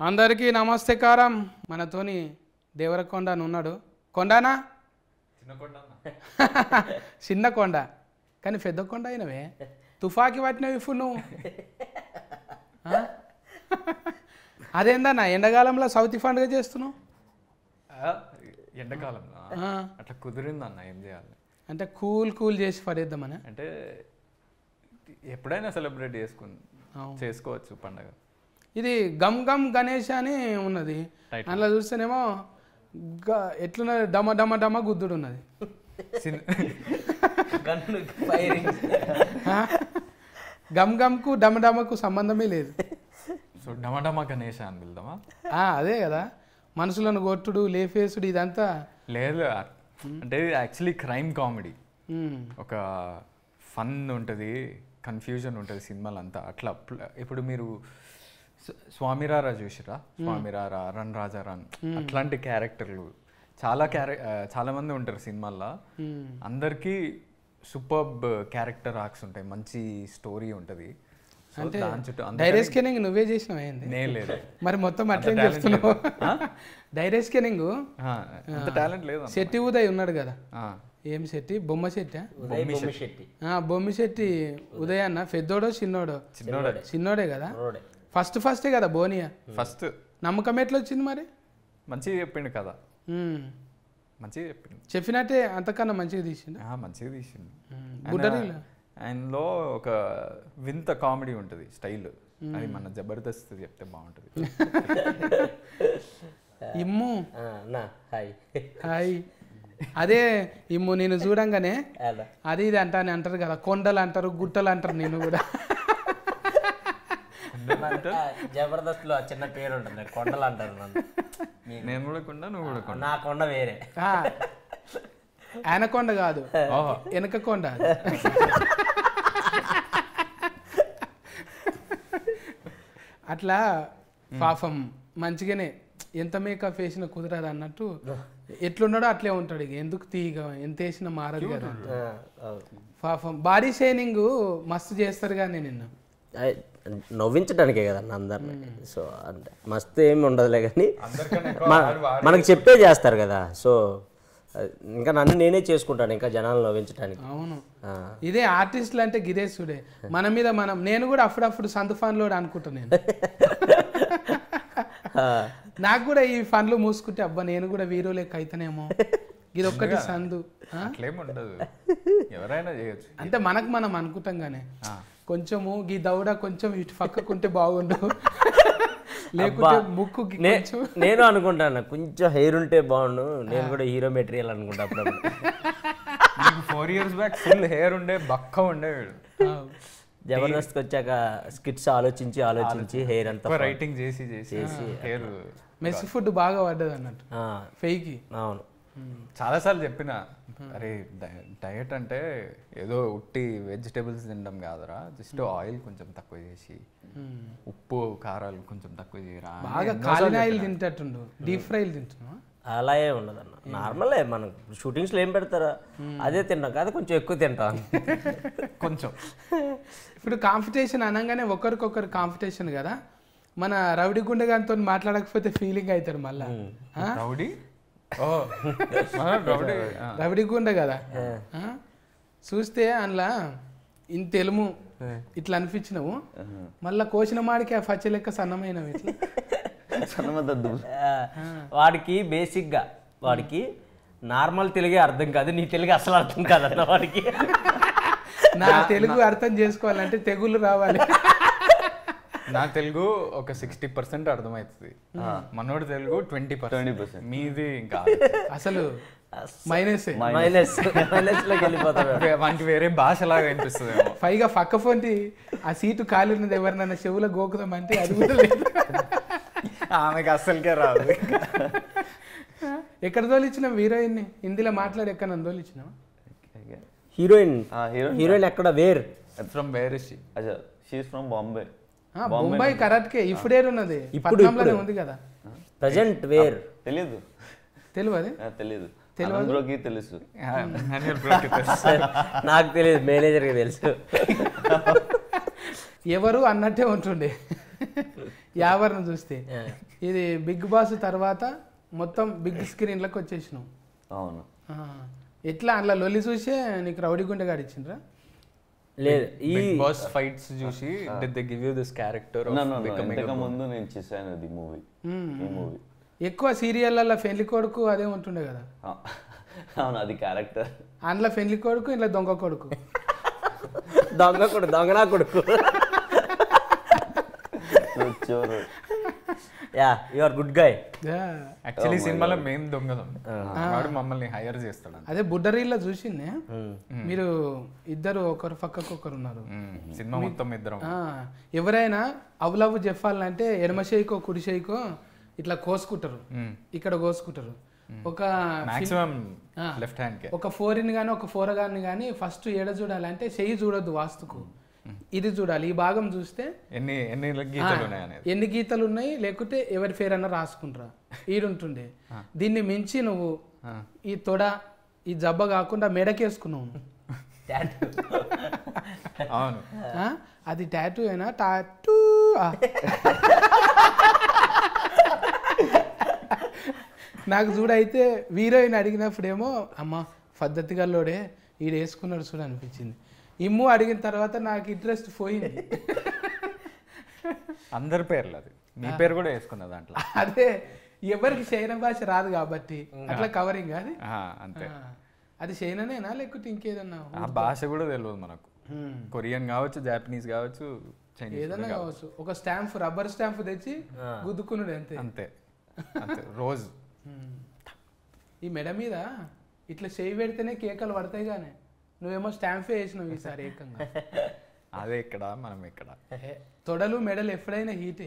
అందరికీ నమస్తేకారం మనతోని దేవరకొండ అని ఉన్నాడు కొండానా చిన్న కొండ కానీ పెద్ద కొండ అయినవే తుఫాకి పట్టినవి ఇప్పుడు నువ్వు ఆ? అదేందన్నా ఎండాకాలంలో సౌత్ పండుగ చేస్తున్నావు ఆ, ఎండాకాలంలో ఆ. అట్లా కుదిరింది అన్న ఏం చేయాలి అంటే కూల్ కూల్ చేసి పడేద్దామని అంటే ఎప్పుడైనా సెలబ్రేట్ చేసుకుని అవును. చేసుకోవచ్చు పండగ ఇది గమ్ గమ్ గణేష్ అని ఉన్నది Title. అందులో చూస్తేనేమో గ- ఎట్లున్నది డమ డమ డమ గుద్దుడు ఉన్నది సిన్- గన్ను ఫైరింగ్ ఆ? గమ్ గమ్కు డమ డమకు సంబంధమే లేదు సో డమడమ గణేష అని పిలుదామా ఆ, అదే కదా మనుషులను కొట్టుడు లేఫేసుడు ఇదంతా లేదు అంటే ఇది యాక్చువల్లీ క్రైమ్ కామెడీ ఉమ్, ఒక ఫన్ ఉంటుంది కన్ఫ్యూజన్ ఉంటుంది సినిమాలు అంతా అట్లా ప్ల- ఇప్పుడు మీరు స్వ- స్వామిరారా చూసిరా స్వామిరారా రన్ రాజా రన్ అట్లాంటి క్యారెక్టర్లు చాలా క్యారె ఆ, చాలా మంది ఉంటారు సినిమాల్లో ఉమ్. అందరికీ సూపర్బ్ క్యారెక్టర్ ఆర్క్స్ ఉంటాయి మంచి స్టోరీ ఉంటుంది సో అంటే దాని చుట్టూ అందరికీ- డైరీ స్కానింగ్ నువ్వే చేసినావు ఏంది నేను లేదు మరి మొత్తం అట్లేం talent చెప్తున్నావు డైరీ స్కానింగ్ ఆ, అంత టాలెంట్ లేదు అన్న. శెట్టి ఉదయ్ ఉన్నాడు కదా ఆ, ఏం శెట్టి బొమ్మ శెట్టి ఉదయ్ బొమ్మి శెట్టి బొమ్మ శెట్టి ఉదయ్ అన్న పెద్దోడో చిన్నోడో చిన్నోడే చిన్నోడే కదా రోడే ఫస్ట్ ఫస్టే కదా బోనియా ఫస్ట్ నమ్మకం ఎట్లా వచ్చింది మరి మంచిగా చెప్పిండు కదా ఉమ్. మంచిగా చెప్పిండు చెప్పినట్టే అంతకన్నా మంచిగా తీసిండు ఆ, మంచిగా తీసిండు ఉమ్. ఆయన- బుడ్డరీలో ఆయనలో ఒక వింత కామెడీ ఉంటుంది స్టైల్ అది మన జబర్దస్త్ చెప్తే బాగుంటుంది ఇమ్ము ఆ, నా హాయ్ హాయ్ అదే ఇమ్ము నేను చూడంగానే అలా అది ఇది అంటాను అంటారు కదా కొండలు అంటారు గుట్టలు అంటారు నేను కూడా ఆ, జబర్దస్త్ లో చిన్న పేరు ఉంటుంది కొండలు అంటారు నన్ను నేను కూడా కొండ నువ్వు కూడా కొండ నా కొండ వేరే ఆ, ఆయన కొండ కాదు ఓహో వెనక కొండ అది. అట్లా పాపం మంచిగానే ఎంత మేకప్ వేసినా కుదరదు అన్నట్టు ఎట్లున్నాడో అట్లే ఉంటాడు ఇక ఎందుకు తీగ ఎంత వేసినా మారదు కదా ఆ, అవును. పాపం బాడీ షైనింగ్ మస్తు చేస్తారు కానీ నిన్ను అయ్, నవ్వించడానికే కదన్న అందరిని సో అంటే మస్తు ఏమి ఉండదులే కానీ మ- మనకు చెప్పే చేస్తారు కదా సో అది ఇంకా నన్ను నేనే చేసుకుంటాను ఇంకా జనాలు నవ్వించడానికి అవును ఆ, ఇదే ఆర్టిస్టులు అంటే గిరేశుడే మన మీద మనం నేను కూడా అప్పుడప్పుడు సందు ఫన్లో అనుకుంటా నేను ఆ, నాకు కూడా ఈ ఫన్లు మూసుకుంటే అబ్బా నేను కూడా వీరో లెక్క అయితేనేమో ఇది ఒక్కటి సందు ఆ? అట్లేం ఉండదు ఎవరైనా చేయొచ్చు అంటే మనకు మనం అనుకుంటాం గానే కొంచెము ఈ దౌడ కొంచెం ఇటు పక్కకుంటే బాగుండు లేకుంటే ముక్కు నే- నేను అనుకుంటాను కొంచెం హెయిర్ ఉంటే బాగుండు నేను కూడా హీరో మెటీరియల్ అనుకుంటా అప్పుడప్పుడు నీకు four years back full hair ఉండే బక్క ఉండేవాడు జబర్దస్త్కి వచ్చాక స్కిట్స్ ఆలోచించి ఆలోచించి హెయిర్ అంతా ఎక్కువ రైటింగ్ చేసి చేసి హెయిర్ మెస్ ఫుడ్ బాగా పడ్డది అన్నట్టు ఆ, ఫెయికి అవును చాలాసార్లు చెప్పిన అరే డయట్ అంటే ఏదో ఉట్టి వెజిటేబుల్స్ తినడం కాదురా జస్ట్ ఆయిల్ కొంచెం తక్కువ చేసి ఉప్పు కారాలు కొంచెం తక్కువ చేయరా అని బాగా కాలిన ఆయిల్ తింటట్టుండు డీప్ ఫ్రైలు తింటున్నావా అలా ఏ ఉండదన్న నార్మలే మనం షూటింగ్స్లో ఏం పెడతారా అదే తింటాం కాదు కొంచెం ఎక్కువ తింటాం కొంచెం ఇప్పుడు కాంపిటీషన్ అనగానే ఒకరికొకరు కాంపిటీషన్ కదా మన రౌడీ గుండెగానితో మాట్లాడకపోతే ఫీలింగ్ అవుతారు మళ్ళా ఆ? రౌడీ ఓ మన రౌడీ ఆ. రవిడి గుండె కదా ఆ? చూస్తే అందులో ఇంత ఎలుము ఇట్లా అనిపించినావు మళ్ళా కోసిన మాడికి ఆ పచ్చ లెక్క సన్నమైనవి ఇట్లా ఆ, వాడికి బేసిక్గా వాడికి నార్మల్ తెలుగే అర్థం కాదు నీ తెలుగు అసలు అర్థం కాదన్న వాడికి నా తెలుగు అర్థం చేసుకోవాలంటే తెగులు రావాలి నా తెలుగు ఒక సిక్స్టీ పర్సెంట్ అర్థమవుతుంది మనోడి తెలుగు ట్వంటీ పర్సెంట్ మీది ఇంకా అసలు మైనస్ మైనస్ మైనస్ లోకి వెళ్ళిపోతాడు వే- వానికి వేరే భాషలాగా అనిపిస్తుంది పైగా పక్క పొంటి ఆ సీటు ఖాళీ ఉన్నది ఎవరినైనా చెవులో గోకుదామంటే అది కూడా లేదు ఆమెకి అస్సలకే రాదు ఎక్కడ తోలిచ్చినావు హీరోయిన్ని హిందీలో మాట్లాడి ఎక్కడ నన్ను తోలిచ్చినావా హీరోయిన్ హీరోయిన్ హీరోయిన్ ఎక్కడ వేర్ ఫ్రమ్ వేర్ ఇస్ అచ్చా షీఈ్ ఫ్రమ్ బాంబే ఆ, బొంబాయి కరాట్కే ఇప్పుడే ఉన్నది ఇప్పుడు, పట్నంలోనే ఉంది కదా ప్రజెంట్ వేర్ తెలీదు తెలియదు ఆ, తెలీదు ఆంధ్రోకి తెలుసు నాకు తెలియదు మేనేజర్కి తెలుసు ఎవరు అన్నట్టే ఉంటుండే యావర్ను చూస్తే ఇది బిగ్ బాస్ తర్వాత మొత్తం బిగ్ స్క్రీన్లకు వచ్చేసినావు అవును ఆ, ఎట్లా అందులో లొల్లి చూసే నీకు రౌడీ గుండె గాడిచ్చిండ్రా లేదు ఈ బిగ్ బాస్ ఫైట్స్ చూసి did they give you this character No, no, no. ఇంతకు ముందు నేను చేశాను ఇది మూవీ ఈ మూవీ ఎక్కువ సీరియళ్ళల్లో ఫెన్లి కొడుకు అదే ఉంటుండే కదా అవును అది క్యారెక్టర్ అందులో ఫెన్లి కొడుకు ఇంట్లో దొంగ కొడుకు దొంగ కొడుకు దొంగనా కొడుకు చోరు yeah you are good guy yeah. Actually సినిమాలో మెయిన్ దొంగదం వాడు మమ్మల్ని హైర్ చేస్తాడు అదే బుడ్డరీల్లో చూసిందే మీరు ఇద్దరు ఒకరు పక్కకు ఒకరు ఉన్నారు సినిమా మొత్తం ఇద్దరం ఆ, ఎవరైనా అవులవు చెప్పాలంటే ఎడమ చేయికో కుడి చేయికో ఇట్లా కోసుకుంటారు ఇక్కడ కోసుకుంటారు ఒక మాక్సిమం ఆ. లెఫ్ట్ హ్యాండ్ కే ఒక ఫోరిన్ కానీ ఒక ఫోరగాన్ని కానీ ఫస్ట్ ఏడ చూడాలంటే చెయ్యి చూడొద్దు వాస్తుకు ఇది చూడాలి ఈ భాగం చూస్తే ఎన్ని ఎన్ని గీతలు ఉన్నాయి అనేది ఎన్ని గీతలు ఉన్నాయి లేకుంటే ఎవరి పేరు అన్నా రాసుకుంటారా ఈడుంటుండే దీన్ని మించి నువ్వు ఈ తొడ ఈ జబ్బ కాకుండా మెడకేసుకున్నావు అవును ఆ? అది టాటూ అయినా టాటూ ఆ. నాకు చూడైతే హీరోయిన్ అడిగినప్పుడేమో అమ్మ పద్ధతి గల్లోడే ఈడు వేసుకున్నాడు చూడు అనిపించింది ఇమ్ము అడిగిన తర్వాత నాకు ఇంట్రెస్ట్ పోయింది అందరి పేర్లు అది నీ పేరు కూడా వేసుకున్న దాంట్లో అదే ఎవరికి చైనా భాష రాదు కాబట్టి అట్లా కవరింగ్ అది ఆ, అంతే ఆ. అది చైనానేనా లేకుంటే ఇంకేదన్నా ఆ భాష కూడా తెలియదు మనకు హ్మ్. కొరియన్ కావచ్చు జాపనీస్ కావచ్చు చైనీస్ ఏదన్నా కావచ్చు ఒక స్టాంప్ రబ్బర్ స్టాంప్ తెచ్చి గుద్దుకున్నాడు అంతే అంతే అంతే రోజు హ్మ్. ఈ మెడ మీద ఇట్లా చేయి పెడితేనే కేకలు పడతాయి కానీ నువ్వేమో స్టాంపే వేసినావు ఈసారి ఏకంగా అదే ఇక్కడ మనం ఇక్కడ ఏ, తొడలు మెడలు ఎప్పుడైనా హీటే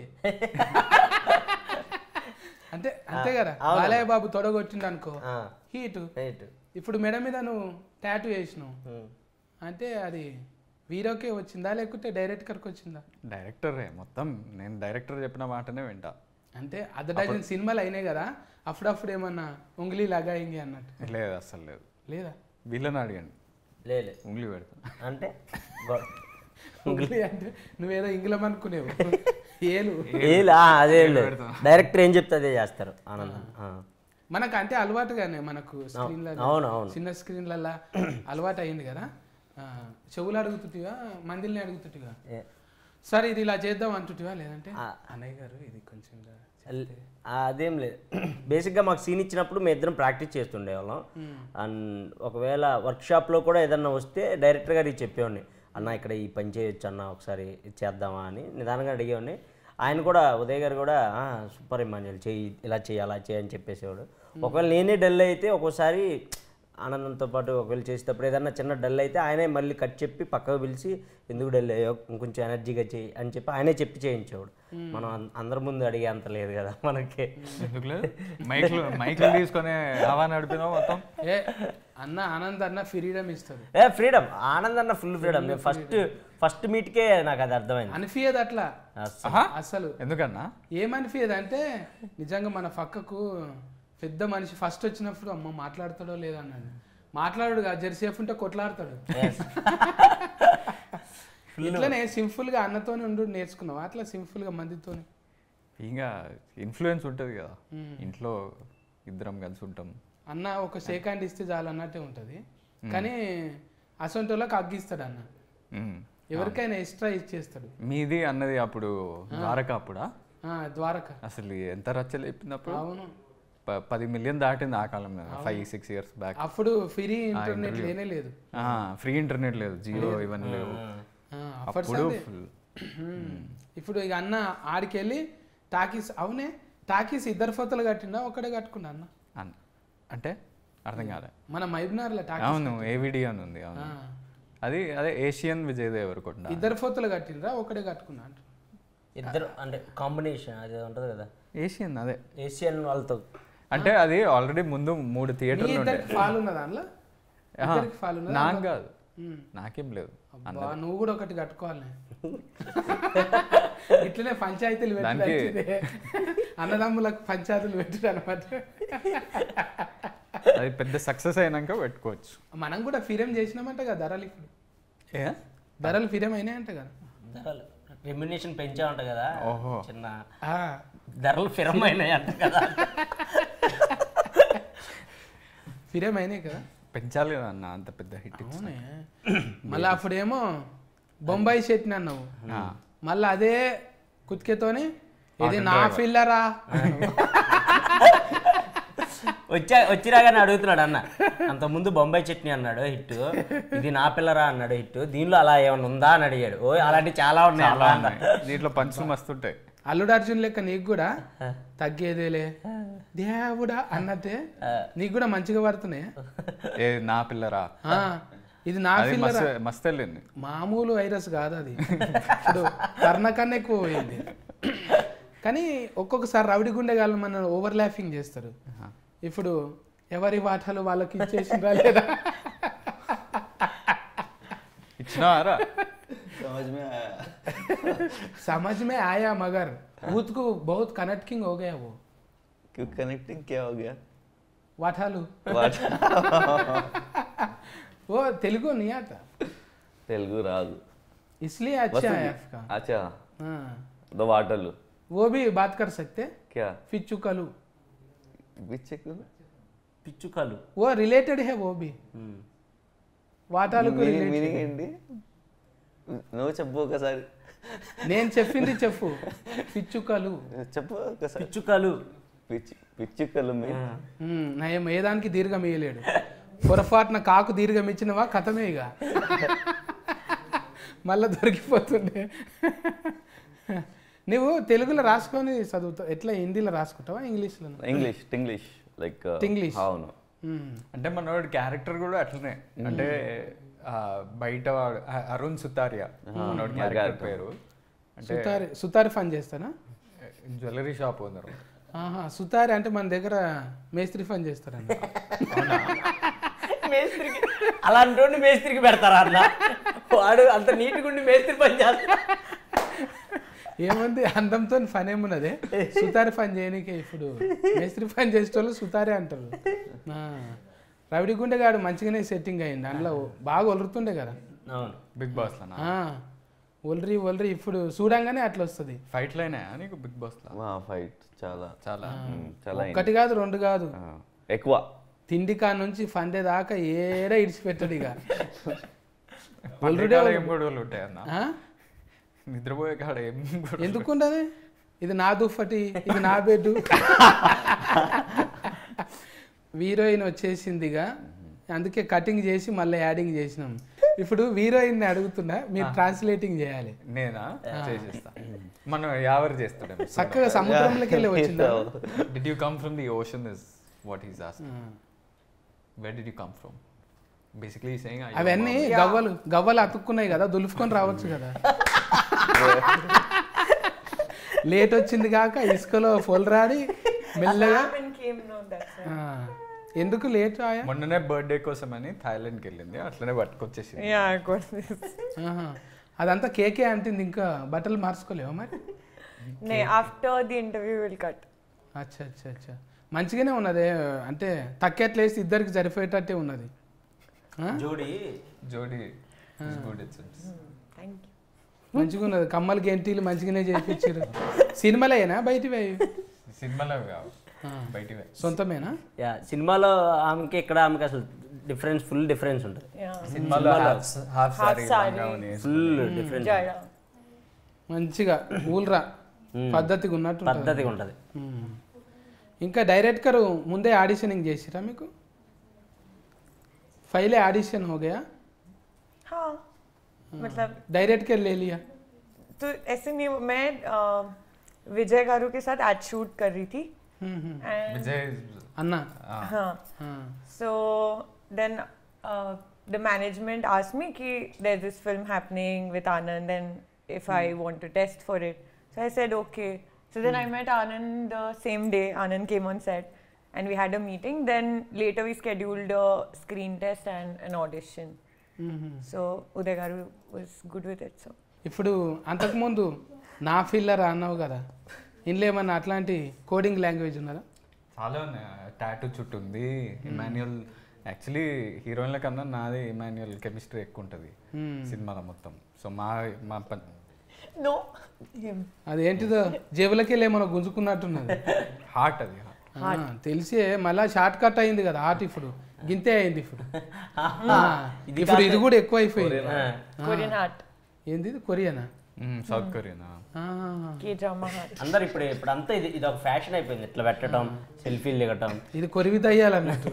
అంటే అంతే కదా బాలయ్య బాబు తొడ కొట్టిండు అనుకో హీటు రైట్ ఇప్పుడు మెడ మీద నువ్వు టాటూ వేసినావు అంటే అది వీరోకే వచ్చిందా లేకుంటే డైరెక్ట్ కర్కి వచ్చిందా డైరెక్టరే మొత్తం నేను డైరెక్టర్ చెప్పిన మాటనే వింటా అంటే అర్ధ డజన్ సినిమాలు అయినాయి కదా అప్పుడప్పుడు ఏమన్నా ఉంగిలి లగాయింగి అన్నట్టు లేదు అస్సలు లేదు లేదా వీళ్ళని అడిగండి లేలే ఉంగ్లీ పెడతా అంటే గొ- ఉంగిలి అంటే నువ్వేదో ఇంగిలం అనుకునేవు ఏలు ఏలా అదే లేదు డైరెక్టర్ ఏం చెప్తే అదే చేస్తారు ఆనందం ఆ. మనకు అంటే అలవాటుగానే మనకు స్క్రీన్లలో అవును అవును చిన్న స్క్రీన్లలో అలవాటు అయింది కదా ఆ, చెవులు అడుగుతుంటివా మందిల్ని అడుగుతుంటివా ఏ. సరే ఇది ఇలా చేద్దాం అంటుంటివా లేదంటే అన్నయ్య గారు ఇది కొంచెం ఇలా అల్- అదేం లేదు బేసిక్గా మాకు సీన్ ఇచ్చినప్పుడు మేము ఇద్దరం ప్రాక్టీస్ చేస్తుండేవాళ్ళం అండ్ ఒకవేళ వర్క్షాప్లో కూడా ఏదన్నా వస్తే డైరెక్టర్ గారికి చెప్పేవాడిని అన్న ఇక్కడ ఈ పని చేయొచ్చు అన్న ఒకసారి ఇది చేద్దామా అని నిదానంగా అడిగేవాడిని ఆయన కూడా ఉదయ్ గారు కూడా "ఆ, సూపర్ ఇమాన్యుల్ చెయ్యి ఇలా చేయి అలా చేయి అని చెప్పేసేవాడు ఒకవేళ నేనే డల్ అయితే ఒక్కోసారి ఆనందంతో పాటు ఒకవేళ చేసేటప్పుడు ఏదన్నా చిన్న డల్ అయితే ఆయనే మళ్ళీ కట్ చెప్పి పక్కకు పిలిచి ఎందుకు డల్ అయ్యో ఇంకొంచెం ఎనర్జీగా చేయి అని చెప్పి ఆయనే చెప్పి చేయించేవాడు మనం అం- అందరి ముందు అడిగే అంత లేదు కదా మనకి ఎందుకు లేదు మైక్లు మైక్లు తీసుకొని హవా నడిపినావు మొత్తం ఏ అన్న ఆనంద్ అన్న ఫ్రీడమ్ ఇస్తాడు ఏ ఫ్రీడమ్ ఆనంద్ అన్న ఫుల్ ఫ్రీడమ్ నేను ఫస్ట్ ఫస్ట్ మీట్కే నాకు అది అర్థమైంది అనిపించదు అట్లా అస్సలు. ఆహా, అసలు ఎందుకన్నా ఏమనిపించదు అంటే నిజంగా మన పక్కకు పెద్ద మనిషి ఫస్ట్ వచ్చినప్పుడు అమ్మ మాట్లాడతాడో లేదా అన్నాడు మాట్లాడు కాదు జెర్సేఫ్ ఉంటే కొట్లాడతాడు ఇట్లనే సింపుల్ గా అన్నతోనే ఉండు నేర్చుకున్నావు అట్లా సింపుల్ గా మందితోనే ఇంకా ఇన్ఫ్లుయెన్స్ ఉంటుంది కదా ఇంట్లో ఇద్దరం కలిసి ఉంటాం అన్న ఒక షేక్ హ్యాండ్ ఇస్తే చాలు అన్నట్టే ఉంటది కానీ అసొంటోళ్ళకి అగ్గిస్తాడు అన్న మ్మ్. ఎవరికైనా ఎక్స్ట్రా ఇచ్చేస్తాడు మీది అన్నది అప్పుడు ద్వారక అప్పుడా ఆ, ద్వారక అసలు ఎంత రచ్చలు చెప్పింది అవును ప- పది మిలియన్ దాటింది ఆ కాలం ఫైవ్ సిక్స్ ఇయర్స్ బ్యాక్ అప్పుడు ఫ్రీ ఇంటర్నెట్ లేనే లేదు ఫ్రీ ఇంటర్నెట్ లేదు జియో ఇవన్నీ లేవు ఆ, అప్పటి అప్పుడు సందే. full. హ్మ్. ఇప్పుడు ఇక అన్న ఆడికి వెళ్ళి టాకీస్ అవునే టాకీస్ ఇద్దరు ఫోతలు కట్టిండా ఒకటే కట్టుకున్నా అన్న అన్- అంటే అర్థం కాలే మన మైబ్నార్లో టాకీస్ అవును ఏవిడి అని ఉంది అవును ఆ. అది అదే ఏషియన్ విజయ్ దేవరకొండ ఇద్దరు ఫోతలు కట్టిండ్రా ఒకటే కట్టుకున్నా అంట ఇద్దరు అంటే కాంబినేషన్ అది ఉంటుంది కదా ఏషియన్ అదే ఏషియన్ వాళ్ళతో అంటే అది ఆల్రెడీ ముందు మూడు మీ థియేటర్లు ఉండే ఇద్దరికి ఫాల్ ఉన్న దాంట్లో ఇద్దరికి ఫాల్ ఉన్నదా నాకు కాదు హ్మ్. నాకేం లేదు అబ్బా నువ్వు కూడా ఒకటి కట్టుకోవాలి ఇట్లనే పంచాయతీలు దానికి- పెట్టి అన్నదమ్ములకు పంచాయతీలు పెట్టుడు అనమాట అది పెద్ద సక్సెస్ అయినాక పెట్టుకోవచ్చు మనం కూడా ఫిరం చేసినామంట కదా ధరలు ఇప్పుడు ఏ ధరలు ఫిరం అయినాయంట కదా ధరలు రెమ్యునేషన్ పెంచా ఉంటా కదా ఓహో. చిన్న ఆ, ధరలు ఫిరమైనాయి అంట కదా ఫిరేం అయినాయి కదా పెంచాలి కదా అన్న అంత పెద్ద హిట్ అవునే మళ్ళీ అప్పుడేమో బొంబాయి చట్నీ అన్నావు మళ్ళీ అదే కుతికేతోని ఇది నా ఫిల్లరా వచ్చా వచ్చిరాగానే అడుగుతున్నాడు అన్న అంత ముందు బొంబాయి చట్నీ అన్నాడు హిట్ ఇది నా పిల్లరా అన్నాడు హిట్ దీనిలో అలా ఏమైనా ఉందా అని అడిగాడు ఓ అలాంటివి చాలా ఉన్నాయి చాలా అన్న. ఉన్నాయి దీంట్లో పంచులు మస్తుంటాయి అల్లుడు అర్జున్ లెక్క నీకు కూడా తగ్గేదేలే దేవుడా అన్నట్టే నీకు కూడా మంచిగా పడుతున్నాయి ఏ నా పిల్లరా ఆ, ఇది నా అది ఫిల్లరా మస్తు మస్తు వెళ్ళింది మామూలు వైరస్ కాదు అది ఇప్పుడు కర్ణ కన్నా ఎక్కువ పోయింది కానీ ఒక్కొక్కసారి రవిడి గుండెగాళ్ళు మన ఓవర్ ల్యాఫింగ్ చేస్తారు ఇప్పుడు ఎవరి వాటాలు వాళ్ళకి ఇచ్చేసిందా లేదా ఇచ్చినారా समझ में आया समझ में आया मगर भूत को बहुत कनेक्टिंग हो गया वो क्यों कनेक्टिंग क्या हो गया वाठालू What? वो तेलुगु नहीं आता तेलुगु रागु इसलिए अच्छा है आपका अच्छा हाँ द वाटरलू वो भी बात कर सकते क्या फिचुकलू Which chicken? పిచ్చుకలు वो रिलेटेड है वो भी ఉమ్. వాటాలకు మీనింగ్ related. మీనింగ్ ఏంటి నువ్వు చెప్పు ఒకసారి నేను చెప్పింది చెప్పు పిచ్చుకలు చెప్పు ఒకసారి పిచ్చుకలు పిచ్చి పిచ్చుకలు మీ ఉమ్, నయం ఏ దానికి దీర్ఘం వేయలేడు పొరపాటున కాకు దీర్ఘం ఇచ్చినవా కథమే ఇక మళ్ళా దొరికిపోతుండే నువ్వు తెలుగులో రాసుకొని చదువుతావు ఎట్లా హిందీలో రాసుకుంటావా ఇంగ్లీష్లో ఇంగ్లీష్ ఇంగ్లీష్ లైక్ Tinglish. అవును అంటే మనోడి క్యారెక్టర్ కూడా అట్లనే అంటే ఆ, బయట వాడు అ- అరుణ్ సుతారియా మనోడి క్యారెక్టర్ పేరు అంటే సుతారి సుతారి ఫన్ చేస్తానా జ్యువెలరీ షాప్ ఓనర్ ఆహా సుతారి అంటే మన దగ్గర మేస్త్రి ఫన్ చేస్తారన్న మేస్త్రికి అలాంటి వాడిని మేస్త్రికి పెడతారా అన్న వాడు అంత నీట్గా ఉండి మేస్త్రి పని చేస్తా ఏముంది అందంతో ఫన్ ఏమున్నదే సుతారి ఫన్ చేయనీకే ఇప్పుడు మేస్త్రి ఫన్ చేసేటోళ్ళు సుతారి అంటారు ఆ, రవిడి గుండెగాడు మంచిగానే సెట్టింగ్ అయింది అందులో బాగా ఒలురుతుండే కదా అవును బిగ్ బాస్ లోనా ఆ, ఒలరి ఒలరి ఇప్పుడు చూడంగానే అట్లా వస్తుంది ఫైట్ లైనా నీకు బిగ్ బాస్ లో మా ఫైట్ చాలా చాలా మ్, చాలా అయింది. ఒకటి కాదు రెండు కాదు ఆ, ఎక్కువ తిండి కా నుంచి ఫండే దాకా ఏడ ఇడిచిపెట్టాడు ఇక పండే కాడ ఏం గొడవలు ఉంటాయి అన్న ఆ? నిద్రపోయే కాడ ఏం గొడవలు ఎందుకుండదు ఇది నా దుప్పటి ఇది నా బెడ్ హీరోయిన్ వచ్చేసిందిగా అందుకే కటింగ్ చేసి మళ్ళీ యాడింగ్ చేసినాం ఇప్పుడు హీరోయిన్ అడుగుతున్నా మీరు ట్రాన్స్లేటింగ్ చేయాలి నేనా చేసేస్తా మనం ఎవరు చేస్తాడు చక్కగా సముద్రంలోకి వెళ్ళి వచ్చిందా did you come from the ocean is what is as where did you come from basically saying అవన్నీ గవ్వలు గవ్వలు అతుక్కున్నాయి కదా దులుపుకొని రావచ్చు కదా లేట్ వచ్చింది కాక ఇసుకలో రాడి మెల్లగా happened came no that's it. ఆ, ఎందుకు లేట్ ఆయా మొన్ననే బర్త్డే కోసం అని థాయిలాండ్కి వెళ్ళింది అట్లనే పట్టుకొచ్చేసింది Yeah, I got this. ఆహా. అదంతా కేకే అంటుంది ఇంకా బట్టలు మార్చుకోలేవా మరి No, after the interview we'll cut. అచ్చా అచ్చా అచ్చా మంచిగానే ఉన్నది అంటే తక్కెట్లు వేసి ఇద్దరికి సరిపోయేటట్టే ఉన్నది ఆ? జోడి జోడి గుడ్ ఇట్స్ Thank you. మంచిగా ఉన్నది కమ్మలు గెంటీలు మంచిగానే చేయించారు సినిమాలేనా బయటివి అవి? సినిమాలో కావు బయటివే సొంతమేనా యా సినిమాలో ఆమెకి ఇక్కడ ఆమెకి అసలు డిఫరెన్స్ ఫుల్ డిఫరెన్స్ ఉంటుంది Yeah. సినిమాలో half saree saree. Full difference Yeah, yeah. మంచిగా ఊల్రా పద్ధతిగా ఉన్నట్టు ఉంటది. పద్ధతిగా ఉంటుంది మ్మ్. ఇంకా డైరెక్టర్ ముందే ఆడిషనింగ్ చేసిరా మీకు पहले ऑडिशन हो गया हाँ मतलब डायरेक्ट के ले लिया तो ऐसे नहीं मैं अ, विजय गारू के साथ एड शूट कर रही थी हम्म, हम्म. and విజయ్ अन्ना हाँ हाँ So then uh, the management asked me कि there's this film happening with Anand and if I want to test for it. So I said okay. So then I met Anand the same day. Anand came on set and we had a meeting. Then later we scheduled a screen test and an audition. Hmm. So Uday Garu was good with it. So ఇప్పుడు అంతకుముందు నా filler అన్నావు కదా ఇందులో ఏమన్నా అట్లాంటి coding language ఉన్నదా చాలా ఉన్నాయి టాటూ చుట్టూ ఉంది ఇమాన్యుయల్ యాక్చువల్లీ హీరోయిన్ల కన్నా నాది ఇమాన్యుయల్ కెమిస్ట్రీ ఎక్కువ ఉంటుంది సినిమాలో మొత్తం సో మా మా ప- No, him. అదేంటిదో జేబులకి వెళ్ళి ఏమైనా గుంజుకున్నట్టున్నది హార్ట్ అది ఆ, తెలిసే మళ్ళా షార్ట్ కట్ అయింది కదా ఆర్ట్ ఇప్పుడు గింతే అయింది ఇప్పుడు ఆ, ఇప్పుడు ఇది కూడా ఎక్కువ అయిపోయింది Korean heart. ఏంది ఇది? కొరియానా సౌత్ కొరియానా ఆ, K drama heart. అందరు ఇప్పుడు ఇప్పుడు అంతా ఇది ఇది ఒక ఫ్యాషన్ అయిపోయింది ఇట్లా పెట్టడం సెల్ఫీలు దిగటం ఇది కొరివి దయ్యాలన్నట్టు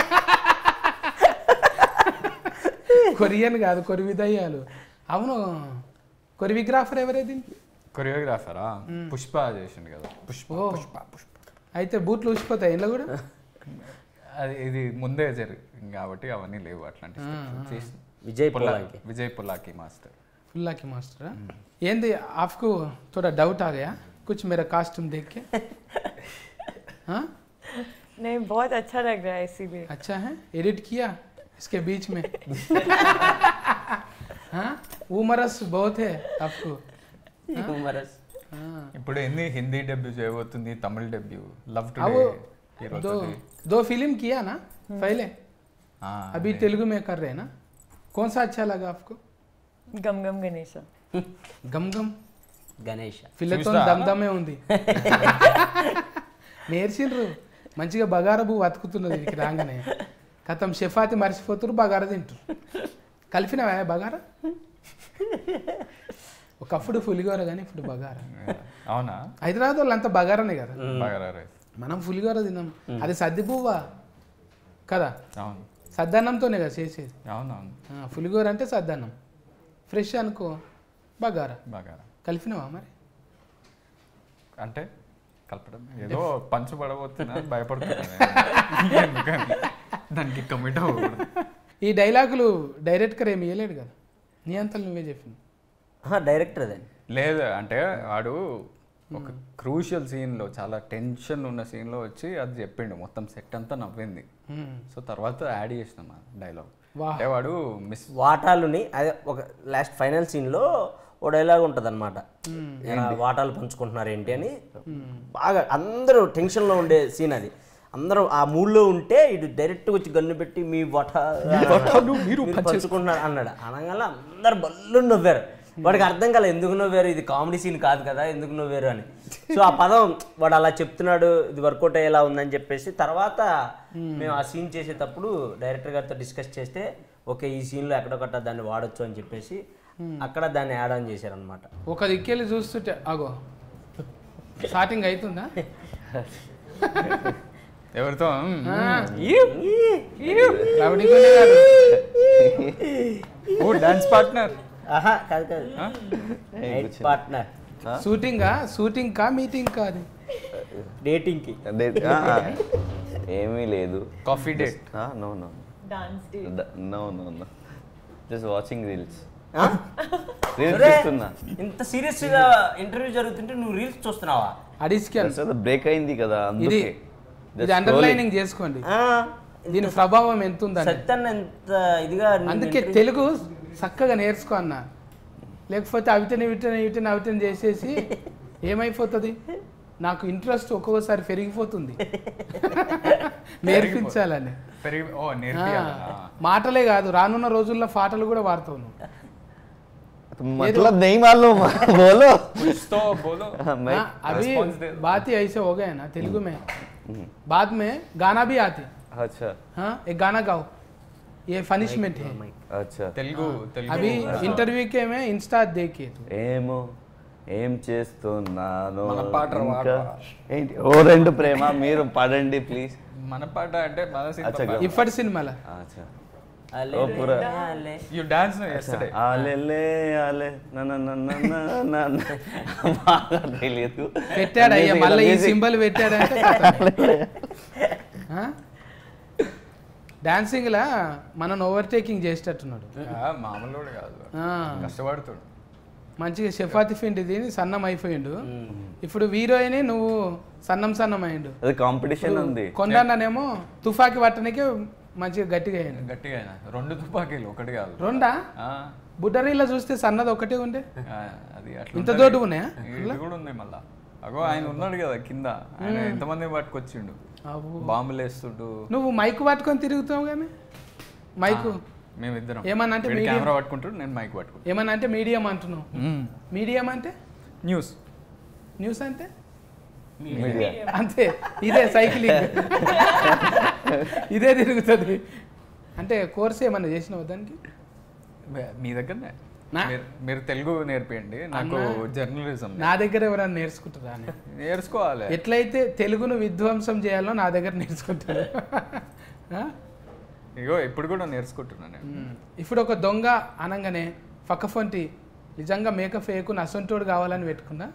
కొరియన్ కాదు కొరివి దయ్యాలు అవును కొరివిగ్రాఫర్ ఎవరేది కొరియోగ్రాఫరా పుష్ప చేసిండు కదా పుష్ప ఓ. పుష్ప పుష్ప అయితే బూట్లు ఊసిపోతాయి ఇంట్లో కూడా అది ఇది ముందే జరిగింది కాబట్టి అవన్నీ లేవు అట్లాంటి ఆ, steps. చేసిన- విజయ్ పుల్లా- పొలాకి విజయ్ పుల్లాకి మాస్టర్ फुल्ला की मास्टर हाँ? ఏంది आपको थोड़ा डाउट आ गया कुछ मेरा कास्ट्यूम देख के हाँ नहीं बहुत अच्छा लग रहा है इसीलिए अच्छा है एडिट किया इसके बीच में हाँ उमरस बहुत है आपको హ్యూమరస్ हाँ ఇప్పుడు ఎన్ని హిందీ డెబ్యూ చేయబోతుంది తమిళ డెబ్యూ లవ్ టు अब दो दो फिल्म किया ना पहले अभी तेलुगु में कर रहे हैं ना कौन सा अच्छा लगा आपको गम गम गणेशा गम गम గణేష్ ఫిల్లతో చూసినా? దమ్దమే ఉంది నేర్చిండ్రు మంచిగా బగార పువ్వు అతుకుతున్నది ఇది రాగానే కథం షెఫాతి మర్చిపోతురు బగార తింటారు కలిపినవా బగార ఒకప్పుడు పులిగోర కానీ ఇప్పుడు బగార అవునా హైదరాబాద్ వాళ్ళు అంతా బగారనే కదా బగారా రైస్ మనం పులిగోర తిన్నాం అది సద్ది పువ్వా కదా అవును సద్దన్నంతోనే కదా చేసేది అవునవును ఆ, పులిగోర అంటే సద్దన్నం ఫ్రెష్ అనుకో బగార బగారా కలిపినవా మరి అంటే కలపడం ఏదో పంచు పడబోతున్నా భయపడుతున్నా ఎందుకని దానికి కమిట్ అవ్వకూడదు ఈ డైలాగులు డైరెక్టర్ ఏమి ఇవ్వలేడు కదా నీ అంతలు నువ్వే చెప్పిన డైరెక్టర్ అదే లేదు అంటే వాడు ఒక క్రూషియల్ సీన్లో చాలా టెన్షన్ ఉన్న సీన్లో వచ్చి అది చెప్పిండు మొత్తం సెట్ అంతా నవ్వింది సో తర్వాత యాడ్ చేసినాం డైలాగ్ వా. అంటే వాడు మిస్ వాటాలుని అదే ఒక లాస్ట్ ఫైనల్ సీన్లో ఓ డైలాగ్ ఉంటుంది అనమాట వాటాలు పంచుకుంటున్నారు ఏంటి అని బాగా అందరూ టెన్షన్లో ఉండే సీన్ అది అందరూ ఆ మూడ్లో ఉంటే ఇటు డైరెక్ట్ వచ్చి గన్ను పెట్టి మీ వాటా మీరు పంచుకుంటున్నారు అన్నాడు అనగానే అందరు బల్లు నవ్వారు వాడికి అర్థం కాలే ఎందుకు నవ్వారు ఇది కామెడీ సీన్ కాదు కదా ఎందుకు నవ్వారు అని సో ఆ పదం వాడు అలా చెప్తున్నాడు ఇది వర్కౌట్ అయ్యేలా ఉందని చెప్పేసి తర్వాత మేము ఆ సీన్ చేసేటప్పుడు డైరెక్టర్ గారితో డిస్కస్ చేస్తే ఓకే ఈ సీన్లో ఎక్కడొకట దాన్ని వాడొచ్చు అని చెప్పేసి అక్కడ దాన్ని యాడ్ ఆన్ చేశారనమాట ఒక దిక్కెళ్ళి చూస్తుంటే అగో స్టార్టింగ్ అవుతుందా ఎవరితో రౌడీ గుండె గారు ఓ డాన్స్ పార్ట్నర్ ఆహా కాదు కాదు నైట్ పార్ట్నర్ షూటింగా షూటింగ్ కా మీటింగ్ కా అది డేటింగ్కి అదే ఆ, ఏమీ లేదు coffee date no no Dance day. No no no just watching reels ఆ? రీల్స్ ఒరే, చూస్తున్నా ఇంత సీరియస్ గా ఇంటర్వ్యూ జరుగుతుంటే నువ్వు రీల్స్ చూస్తున్నావా అడిస్కెన్ బ్రేక్ అయింది కదా ఇది అందుకే ఇది అండర్లైనింగ్ చేసుకోండి ఆ, దీని ప్రభావం ఎంత ఉందని సత్యాన్ని ఎంత ఇదిగా నిన్ను అందుకే interview- తెలుగు చక్కగా నేర్చుకో అన్న లేకపోతే అవిటని విటని విటని అవిటని చేసేసి ఏమైపోతుంది నాకు ఇంట్రెస్ట్ ఒక్కొక్కసారి పెరిగిపోతుంది నేర్పించాలని పెరిగి ఓ ఆ, నేర్పియాలా మాటలే కాదు రానున్న రోజుల్లో పాటలు కూడా వాడతావు నువ్వు मतलब नहीं मालूम बोलो कुछ तो बोलो मैं हाँ, अभी response दे दो। बात ही ऐसे हो गए ना तेलुगु में बाद में गाना भी आते अच्छा हाँ एक गाना गाओ ये पनिशमेंट है अच्छा తెలుగు తెలుగు अभी इंटरव्यू के में इंस्टा देखिए तू ఏమో ఏం చేస్తున్నాను మన పాట రా, ఇంకా వాడరా. ఏంటి ఓ రెండు ప్రేమ మీరు పాడండి ప్లీజ్ మన పాట అంటే మన అచ్చా, ఇప్పటి సినిమాల అచ్చా అలే, ఓ పూరా. అలే. యూ డాన్స్ ఎస్టర్డే ఆలెలే ఆలే నా నా నా నా నా నా నా. బాగా తెలియదు పెట్టాడు అయ్యా Music మళ్ళీ ఈ music. సింబల్ పెట్టాడంటే కథం. ఆ? డాన్సింగ్ లా మనల్ని ఓవర్టేకింగ్ చేసేటట్టున్నాడు మామూలు కూడా కాదు ఆ, కష్టపడుతాడు మంచిగా చపాతి పిండి తిని సన్నం అయిపోయిండు ఇప్పుడు హీరోయిన్ నువ్వు సన్నం సన్నం అయిండు అది కాంపిటీషన్ ఉంది కొండనేమో తుఫాకి పట్టడానికే మంచిగా గట్టిగా అయ్యిండు గట్టిగా అయినా రెండు తుపాకీలు ఒకటి కాదు రెండా ఆ, బుడ్డరీలో చూస్తే సన్నది ఒకటే ఉండే ఆ, అది అట్లా ఇంత ఉంటది. దొడ్డు ఉన్నాయా ఇది కూడా ఉంది మళ్ళా అగో ఆయన ఉన్నాడు కదా కింద ఆయన ఎంతమంది పట్టుకొచ్చిండు అబ్బో. బాంబులు వేస్తుండు నువ్వు మైకు పట్టుకొని తిరుగుతావు కానీ మైకు మేమిద్దరం ఏమన్నా అంటే వీడు medium- కెమెరా పట్టుకుంటాడు నేను మైక్ పట్టుకుంటాను ఏమన్నా అంటే మీడియం అంటున్నావు మీడియం అంటే న్యూస్ న్యూస్ అంటే మీడియా అంతే ఇదే సైక్లింగ్ ఇదే తిరుగుతుంది అంటే కోర్స్ ఏమన్నా చేసినావు దానికి మీ దగ్గరనే నా- మీరు- మీరు తెలుగు నేర్పియండి నాకు జర్నలిజం నా దగ్గర ఎవరైనా నేర్చుకుంటారా అని నేర్చుకోవాలి ఎట్లయితే తెలుగును విధ్వంసం చేయాలో నా దగ్గర నేర్చుకుంటారు ఆ? ఇగో ఇప్పుడు కూడా నేర్చుకుంటున్నాను నేను ఉమ్. ఇప్పుడు ఒక దొంగ అనగానే పక్కఫొంటి నిజంగా మేకప్ వేయకు నసంటోడు కావాలని పెట్టుకున్నా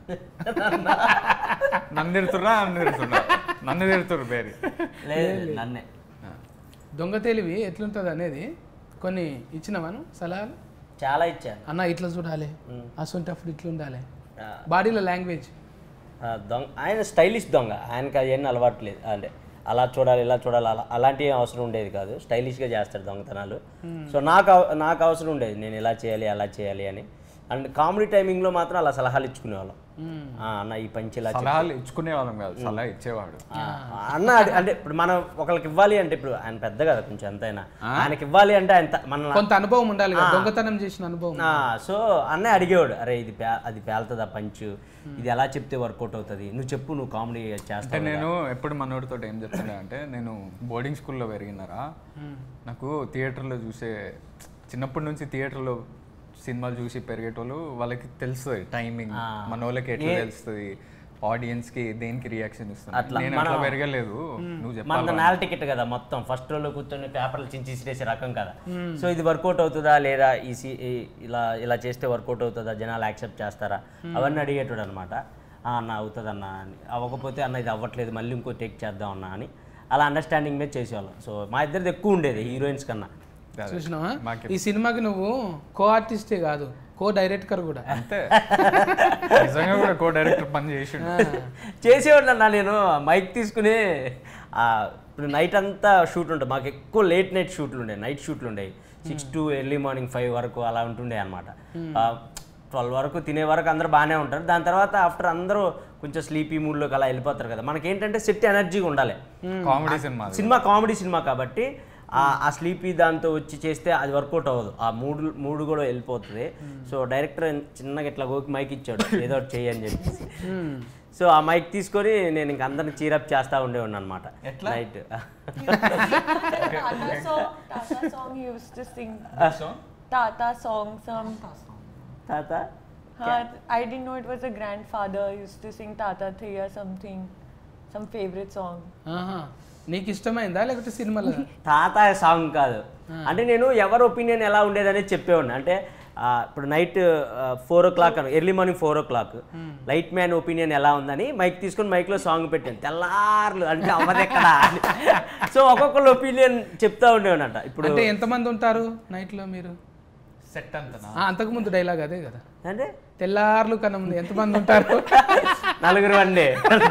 నన్ను తిడుతున్నా నన్ను తిడుతున్నా నన్ను తిడుతురు పేరు లేదు నన్నే దొంగ తెలివి ఎట్లుంటుంది అనేది కొన్ని ఇచ్చినవాను సలహాలు చాలా ఇచ్చాను అన్న ఇట్లా చూడాలి అసొంటప్పుడు ఇట్లా ఉండాలి ఆ, బాడీలో లాంగ్వేజ్ ఆ, దొంగ ఆయన స్టైలిష్ దొంగ ఆయనకి అవన్నీ అలవాటు లేదు అంటే అలా చూడాలి ఇలా చూడాలి అలా అలాంటి ఏం అవసరం ఉండేది కాదు స్టైలిష్గా చేస్తాడు దొంగతనాలు సో నాకు అవ- నాకు అవసరం ఉండేది నేను ఇలా చేయాలి అలా చేయాలి అని అండ్ కామెడీ టైమింగ్లో మాత్రం అలా సలహాలు ఇచ్చుకునేవాళ్ళం ఆ, అన్న ఈ పంచి ఇలా చెప్పు. సలహాలు ఇచ్చుకునే వాళ్ళం కాదు సలహా ఇచ్చేవాడు ఆ, అన్న అడి- అంటే ఇప్పుడు మనం ఒకరికి ఇవ్వాలి అంటే ఇప్పుడు ఆయన పెద్ద కదా కొంచెం ఎంతైనా ఆయనకి ఇవ్వాలి అంటే ఆయన త- మన కొంత అనుభవం ఉండాలి కదా దొంగతనం చేసిన అనుభవం ఆ, సో అన్నయ్య అడిగేవాడు అరే ఇది పే అది పేలుతుందా పంచు ఇది ఎలా చెప్తే వర్కౌట్ అవుతుంది నువ్వు చెప్పు నువ్వు కామెడీ అంటే చేస్తావు నేను ఎప్పుడు మనోడితో ఏం చెప్తున్నా అంటే నేను బోర్డింగ్ స్కూల్లో పెరిగినారా నాకు థియేటర్లో చూసే చిన్నప్పటి నుంచి థియేటర్లో సినిమాలు చూసి పెరిగేటోళ్ళు వాళ్ళకి తెలుస్తుంది టైమింగ్ మన వాళ్ళకి ఎట్లా తెలుస్తుంది ఆడియన్స్ కి దేనికి రియాక్షన్ ఇస్తుంది అట్లా నేను అట్లా పెరగలేదు నువ్వు మన చెప్పాలి నేల టికెట్ కదా మొత్తం ఫస్ట్ రోలో కూర్చొని పేపర్లు చించి ఇసిరేసే రకం కదా సో ఇది వర్కౌట్ అవుతుందా లేదా ఈ సి- ఈ- ఇలా ఇలా చేస్తే వర్కౌట్ అవుతుందా జనాలు యాక్సెప్ట్ చేస్తారా అవన్నీ అడిగేటాడు అనమాట అన్న అవుతుంది అన్న అని అవ్వకపోతే అన్న ఇది అవ్వట్లేదు మళ్ళీ ఇంకో టేక్ చేద్దాం అన్న అని అలా అండర్స్టాండింగ్ మీద చేసేవాళ్ళం సో మా ఇద్దరిది ఎక్కువ ఉండేది హీరోయిన్స్ కన్నా చూసినావా మాకు ఈ సినిమాకి నువ్వు కో ఆర్టిస్టే కాదు కో డైరెక్టర్ కూడా అంతే నిజంగా కూడా కో డైరెక్టర్ పని చేసిండు చేసేవాడిని అన్న నేను మైక్ తీసుకుని ఆ, ఇప్పుడు నైట్ అంతా షూట్ ఉంటుంది మాకు ఎక్కువ లేట్ నైట్ షూట్లు ఉండే నైట్ షూట్లు ఉండేవి six to early morning five వరకు అలా ఉంటుండే అనమాట ట్వెల్వ్ వరకు తినే వరకు అందరూ బాగానే ఉంటారు దాని తర్వాత ఆఫ్టర్ అందరూ కొంచెం స్లీపీ మూడ్లోకి అలా వెళ్ళిపోతారు కదా మనకి ఏంటంటే సెట్ ఎనర్జీగా ఉండాలి కామెడీ సినిమా అది. సినిమా కామెడీ సినిమా కాబట్టి ఆ ఆ స్లీపీ దాంతో వచ్చి చేస్తే అది వర్కౌట్ అవ్వదు ఆ మూడు మూడు కూడా వెళ్ళిపోతుంది సో డైరెక్టర్ చిన్నగా ఇట్లా గోకి మైక్ ఇచ్చాడు ఏదో ఒకటి చెయ్యి అని చెప్పేసి సో ఆ మైక్ తీసుకొని నేను ఇంక అందరిని చీరప్ చేస్తా ఉండేవాడిని అనమాట night Tata song, Tata song he used to sing. Tata song, some. తాత Huh, I didn't know it was a grandfather he used to sing Tata Thaya something, some favorite song. ఆహా. నీకు ఇష్టమైందా లేకపోతే సినిమాలో తాత song కాదు అంటే నేను ఎవరి ఒపీనియన్ ఎలా ఉండేదనేది చెప్పేవాడిని అంటే ఆ, ఇప్పుడు నైట్ ఫోర్ ఓ క్లాక్ అని early morning four o'clock light man opinion ఎలా ఉందని మైక్ తీసుకొని మైక్లో సాంగ్ పెట్టాను తెల్లార్లు అంటే అవ్వదెక్కడ సో ఒక్కొక్కరు ఒపీనియన్ చెప్తా ఉండేవాడంట ఇప్పుడు అంటే ఎంతమంది ఉంటారు నైట్లో మీరు సెట్ అంతనా ఆ, అంతకుముందు డైలాగ్ అదే కదా అంటే తెల్లార్లు కన్నా ముందు ఎంతమంది ఉంటారు నలుగురు అండి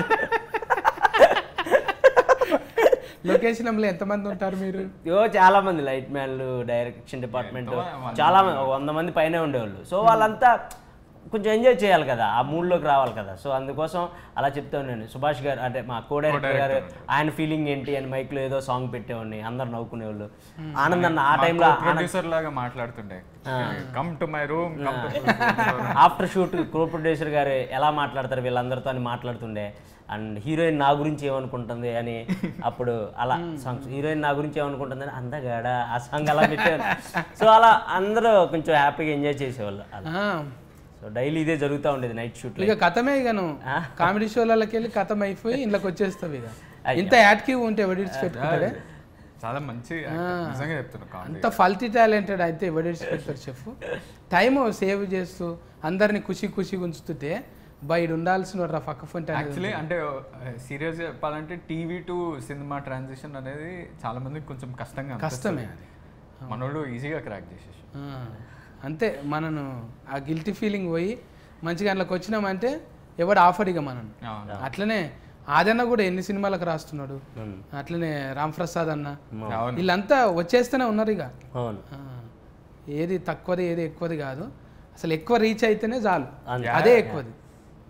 లొకేషన్లో ఎంతమంది ఉంటారు మీరు యో చాలా మంది లైట్ మ్యాన్లు డైరెక్షన్ డిపార్ట్మెంట్ చాలా మంది ఒక వంద మంది పైనే ఉండేవాళ్ళు సో వాళ్ళంతా కొంచెం ఎంజాయ్ చేయాలి కదా ఆ మూడ్లోకి రావాలి కదా సో అందుకోసం అలా చెప్తా ఉన్నాను సుభాష్ గారు అంటే మా కో డైరెక్టర్ గారు ఆయన ఫీలింగ్ ఏంటి అని మైక్లో ఏదో సాంగ్ పెట్టేవాడిని అందరు నవ్వుకునేవాళ్ళు ఆనంద్ అన్న ఆ టైంలో ప్రొడ్యూసర్ లాగా మాట్లాడుతుండే come to my room come to after shoot co producer గారు ఎలా మాట్లాడతారు వీళ్ళందరితో అని మాట్లాడుతుండే అండ్ హీరోయిన్ నా గురించి ఏమనుకుంటుంది అని అప్పుడు అలా సాంగ్స్ హీరోయిన్ నా గురించి ఏమనుకుంటుంది అని అందగాడ ఆ సాంగ్ అలా పెట్టేవారు సో అలా అందరూ కొంచెం హ్యాపీగా ఎంజాయ్ చేసేవాళ్ళు అలా ఆ, సో డైలీ ఇదే జరుగుతూ ఉండేది నైట్ షూట్లో ఇక కథమే ఇక నువ్వు కామెడీ షోలకి వెళ్ళి కథం అయిపోయి ఇంట్లోకి వచ్చేస్తావు ఇక ఇంత యాక్టివ్ ఉంటే ఎవడిడ్స్ పెట్టుకుంటాడే చాలా మంచి actor. నిజంగా చెప్తున్నా కామెడీ అంత ఫల్టీ టాలెంటెడ్ అయితే ఎవడిడ్స్ పెడతారు చెప్పు టైం సేవ్ చేస్తూ అందరిని ఖుషి ఖుషిగా ఉంచుతుంటే బయట ఉండాల్సిన రా పక్క ఫోన్ యాక్చువల్లీ అంటే సీరియస్ చెప్పాలంటే టీవీ టు సినిమా ట్రాన్సిషన్ అనేది చాలా మందికి కొంచెం కష్టంగా కష్టమే అనిపిస్తుంది. మనోడు ఈజీగా క్రాక్ చేసేసి ఆ, అంతే మనను ఆ గిల్టీ ఫీలింగ్ పోయి మంచిగా అందులోకి వచ్చినామంటే ఎవడు ఆఫర్ ఇక మనను అట్లనే ఆదన్న కూడా ఎన్ని సినిమాలకు రాస్తున్నాడు అట్లనే రామ్ ప్రసాద్ అన్న అవును వీళ్ళంతా వచ్చేస్తూనే ఉన్నారు ఇక అవును ఆ, ఏది తక్కువది ఏది ఎక్కువది కాదు అసలు ఎక్కువ రీచ్ అయితేనే చాలు అంతే. అదే ఎక్కువది ఆ,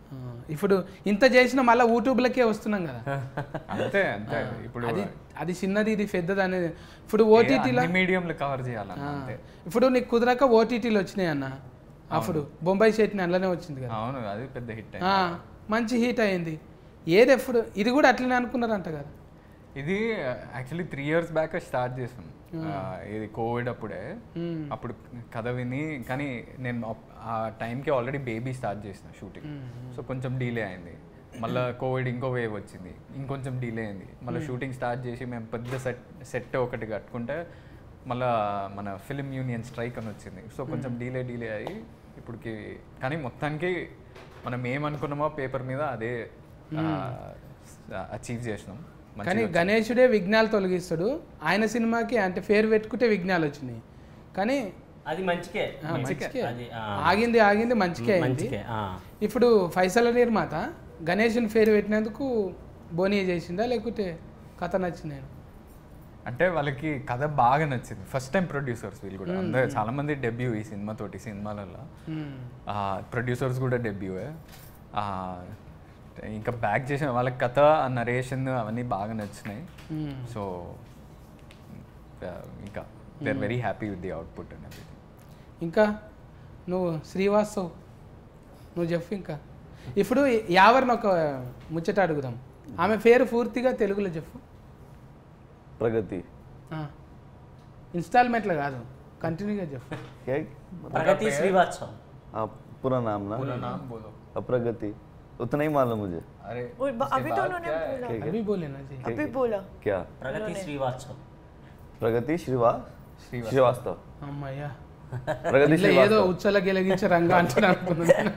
ఇప్పుడు ఇంత చేసినా మళ్ళీ యూట్యూబ్లకే వస్తున్నాం కదా అంతే అంతే ఇప్పుడు అది అది చిన్నది ఇది పెద్దది అనేది ఇప్పుడు ఓటీటీలో మీడియంలో కవర్ చేయాలన్న అంతే ఇప్పుడు నీకు కుదరక ఓటీటీలు వచ్చినాయి అన్న అప్పుడు బొంబాయి చట్నీ అందులోనే వచ్చింది కదా అవును అది పెద్ద హిట్ ఆ, మంచి హీట్ అయింది ఏది ఎప్పుడు ఇది కూడా అట్లనే అనుకున్నారంట కదా ఇది actually three years back start చేసాం ఆ, ఇది కోవిడ్ అప్పుడే అప్పుడు కథ విని కానీ నేను అప్- ఆ టైంకి ఆల్రెడీ బేబీ స్టార్ట్ చేసిన షూటింగ్ సో కొంచెం డిలే అయింది మళ్ళీ కోవిడ్ ఇంకో వేవ్ వచ్చింది ఇంకొంచెం డిలే అయింది మళ్ళీ షూటింగ్ స్టార్ట్ చేసి మేము పెద్ద సెట్ సెట్ ఒకటి కట్టుకుంటే మళ్ళా మన ఫిలిం యూనియన్ స్ట్రైక్ అని వచ్చింది సో కొంచెం డిలే డిలే అయ్యి ఇప్పటికి కానీ మొత్తానికి మనం ఏమనుకున్నామో పేపర్ మీద అదే అచీవ్ చేసినాం కానీ గణేశుడే విఘ్నాలు తొలగిస్తాడు ఆయన సినిమాకి అంటే ఫేర్ పెట్టుకుంటే విఘ్నాలు వచ్చినాయి కానీ అది మంచికే ఆ, మంచికే అది ఆ, ఆగింది ఆగింది మంచికే అయింది మంచికే ఆ. ఇప్పుడు ఫైసల నిర్మాత గణేషుని పేరు పెట్టినందుకు బోనీ చేసిందా లేకుంటే కథ నచ్చింది అంటే వాళ్ళకి కథ బాగా నచ్చింది ఫస్ట్ టైం ప్రొడ్యూసర్స్ వీళ్ళు కూడా అందరూ చాలా మంది డెబ్యూ ఈ సినిమా తోటి సినిమాలలో ప్రొడ్యూసర్స్ కూడా డెబ్యూవే ఇంకా బ్యాక్ చేసిన వాళ్ళకి కథ నరేషన్ అవన్నీ బాగా నచ్చినాయి సో ఇంకా they are very happy with the output and everything ఇంకా నువ్వు శ్రీవాస్తవ్ నువ్వు చెప్పు ఇంకా ఇప్పుడు యావర్ని ఒక ముచ్చట అడుగుదాం ఆమె పేరు పూర్తిగా తెలుగులో చెప్పు प्रगति ఇన్స్టాల్మెంట్లో కాదు కంటిన్యూగా చెప్పు क्या ప్రగతి శ్రీవాత్సవం हाँ पूरा नाम ना నామ్ బోలో अप्रगति उतना ही मालूम मुझे అరే वो- अभी तो उन्होंने बोला అవి బోలేనా జీ अभी बोला क्या ప్రగతి శ్రీవాత్సవం प्रगति श्रीवास श्रीवास्तव। श्रीवास्तव అమ్మయ్యా प्रगति ఇట్లా ఏదో श्रीवास्तव ఉచ్చల గెలిగించే రంగా అంటున్నా అనుకున్నాను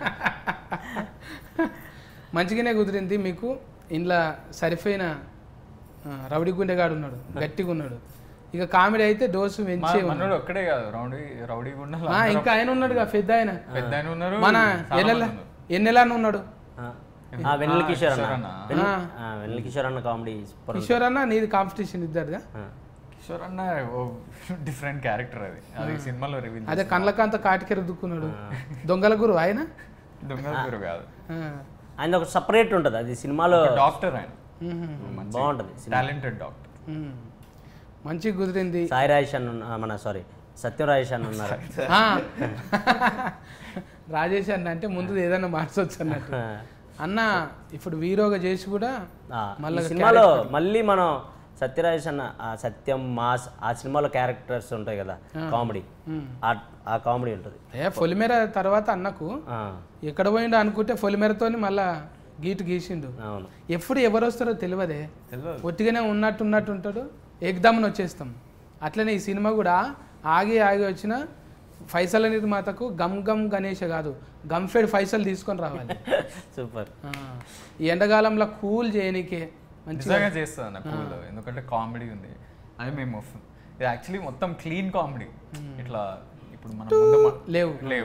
మంచిగానే కుదిరింది మీకు ఇంట్లో సరిపోయిన ఆ, రౌడీ గుండెగాడు ఉన్నాడు గట్టిగా ఉన్నాడు ఇక కామెడీ అయితే డోసు పెంచే ఉన్నాడు మనోడు ఒక్కడే కాదు రౌడీ రౌడీ గుండా ఆ, ఇంకా ఆయన ఉన్నాడుగా పెద్ద ఆయన పెద్ద ఆయన ఉన్నారు మన చాలా ఎన్నెల మంది ఉన్నారు. ఎన్నెలానే ఉన్నాడు ఆ, ఆ, వెన్నెల కిషోర్ అన్న కిషోర్ అన్న. వెన్నెల- ఆ. ఆ, వెన్నెల కిషోర్ అన్న కామెడీ సూపర్ ఉంటుంది. కిషోర్ అన్న నీది కాంపిటీషన్ ఇద్దరుగా ఆ. కిషోర్ అన్న ఓ డిఫరెంట్ క్యారెక్టర్ అది అది సినిమాలో రివీల్ అదే కళ్ళకాంత కాటికెర దుక్కున్నాడు దొంగల గురు ఆయన దొంగ గురు కాదు ఆ, ఆయన ఒక సపరేట్ ఉంటుంది అది సినిమాలో డాక్టర్ ఆయన మ్మ్. బాగుంటుంది సినిమా టాలెంటెడ్ డాక్టర్ మ్మ్. మంచిగా కుదిరింది సాయి రాజేష్ అన్న ఉన్న- మన సారీ సత్యం రాజేష్ అన్న ఉన్నారు ఆ. రాజేష్ అన్న అంటే ముందు ఏదైనా మార్చొచ్చు అన్నట్టు అన్న ఇప్పుడు హీరోగా చేసి కూడా ఆ, మళ్ళా ఈ సినిమాలో మళ్ళీ మనం సత్యరాజేష్ అన్న ఆ సత్యం మాస్ ఆ సినిమాలో క్యారెక్టర్స్ ఉంటాయి కదా కామెడీ ఆ కామెడీ ఉంటుంది ఏ పొలిమేర తర్వాత అన్నకు ఆ, ఎక్కడ పోయిండో అనుకుంటే పొలిమేరతోని మళ్ళా గీటు గీసిండు అవును ఎప్పుడు ఎవరు వస్తారో తెలియదే ఒట్టిగానే ఉన్నట్టు ఉన్నట్టు ఉంటాడు ఎగ్దామని వచ్చేస్తాం అట్లనే ఈ సినిమా కూడా ఆగి ఆగి వచ్చిన ఫైసల నిర్మాతకు గమ్ గమ్ గణేష్ కాదు గంఫెడ్ ఫైసల్ తీసుకొని రావాలి సూపర్ ఆ, ఈ ఎండాకాలంలో కూల్ చేయనీకే మంచిగా నిజంగా చేస్తుంది అన్న కూల్ ఎందుకంటే కామెడీ ఉంది అది మేము ఇది యాక్చువల్లీ మొత్తం క్లీన్ కామెడీ ఇట్లా ఇప్పుడు మనం ముందు మా- లేవు లేవు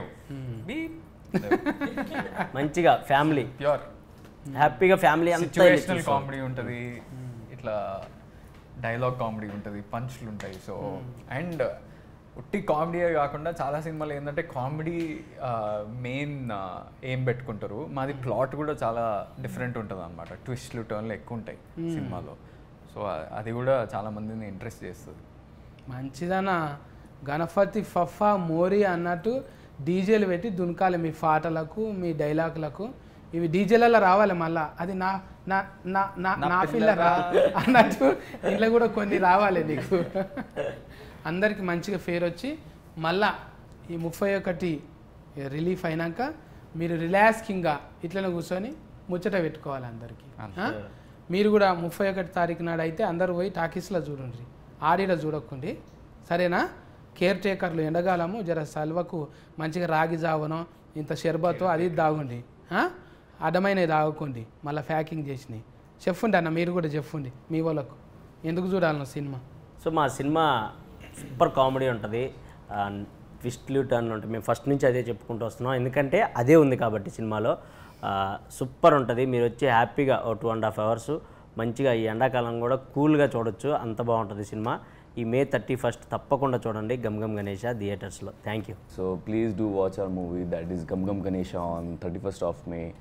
మంచిగా ఫ్యామిలీ ప్యూర్ హ్యాపీగా ఫ్యామిలీ అంతా సిచ్యువేషనల్ కామెడీ ఉంటుంది ఇట్లా డైలాగ్ కామెడీ ఉంటుంది పంచ్లు ఉంటాయి సో అండ్ ఉట్టి కామెడీ కాకుండా చాలా సినిమాలు ఏంటంటే కామెడీ మెయిన్ ఏం పెట్టుకుంటారు మాది ప్లాట్ కూడా చాలా డిఫరెంట్ ఉంటుంది అనమాట ట్విస్ట్లు టర్న్లు ఎక్కువ ఉంటాయి సినిమాలో సో అది కూడా చాలా మందిని ఇంట్రెస్ట్ చేస్తుంది మంచిదనా గణపతి ఫఫా మోరి అన్నట్టు డీజేలు పెట్టి దునకాలి మీ పాటలకు మీ డైలాగులకు ఇవి డీజేలలో రావాలి మళ్ళా అది నా నా నా నా నా పిల్లరా అన్నట్టు ఇంట్లో కూడా కొన్ని రావాలి నీకు అందరికి మంచిగా ఫేర్ వచ్చి మళ్ళా ఈ ముప్పై ఒకటి రిలీఫ్ అయినాక మీరు రిలాక్స్కింగ్గా ఇట్లనే కూర్చొని ముచ్చట పెట్టుకోవాలి అందరికీ ఆ? మీరు కూడా ముప్పై ఒకటి తారీఖు నాడు అయితే అందరూ పోయి టాకీస్లో చూడండి ఆడిలో చూడకండి సరేనా కేర్ టేకర్లు ఎండగాలము జర సల్వకు మంచిగా రాగి జావనో ఇంత షర్బతో అది ఇది తాగుండి ఆ? అడ్డమైనవి తాగకండి మళ్ళీ ప్యాకింగ్ చేసినాయి చెప్పండి అన్న మీరు కూడా చెప్పండి మీ వాళ్ళకు ఎందుకు చూడాలన్న సినిమా సో మా సినిమా సూపర్ కామెడీ ఉంటుంది ట్విస్ట్లు టర్న్ ఉంటుంది మేము ఫస్ట్ నుంచి అదే చెప్పుకుంటూ వస్తున్నాం ఎందుకంటే అదే ఉంది కాబట్టి సినిమాలో సూపర్ ఉంటుంది మీరు వచ్చి హ్యాపీగా ఓ టూ అండ్ హాఫ్ అవర్స్ మంచిగా ఈ ఎండాకాలం కూడా కూల్గా చూడొచ్చు అంత బాగుంటుంది సినిమా ఈ మే థర్టీ ఫస్ట్ తప్పకుండా చూడండి గమ్ గమ్ గణేష థియేటర్స్లో thank you So please do watch our movie that is Gum Gum Ganesha on 31st of May.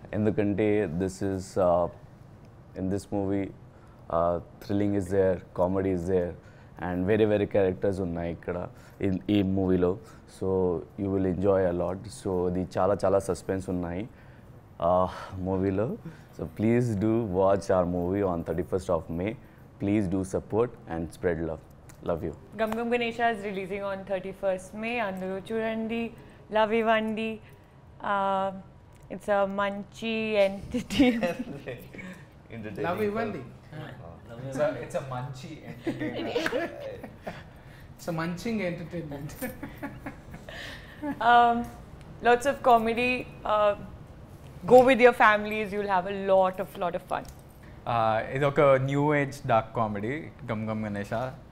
ఎందుకంటే this is in this movie thrilling is there comedy is there and వేరే వేరే characters ఉన్నాయి ఇక్కడ ఈ- ఈ మూవీలో so you will enjoy a lot so ఇది చాలా చాలా సస్పెన్స్ ఉన్నాయి మూవీలో so please do watch our movie on thirty first of May please do support and spread love love you Gum Gum Ganesha is releasing on 31st May. Anduru Churandi, Love Ivandi. Uh, it's a munchy entity. లవ్ ఇవ్వండి it's మంచి it's munching entertainment um, lots of comedy. Uh, go with your families. You'll have a lot of lot of fun. ఇది ఒక new age dark comedy gum gum Ganesha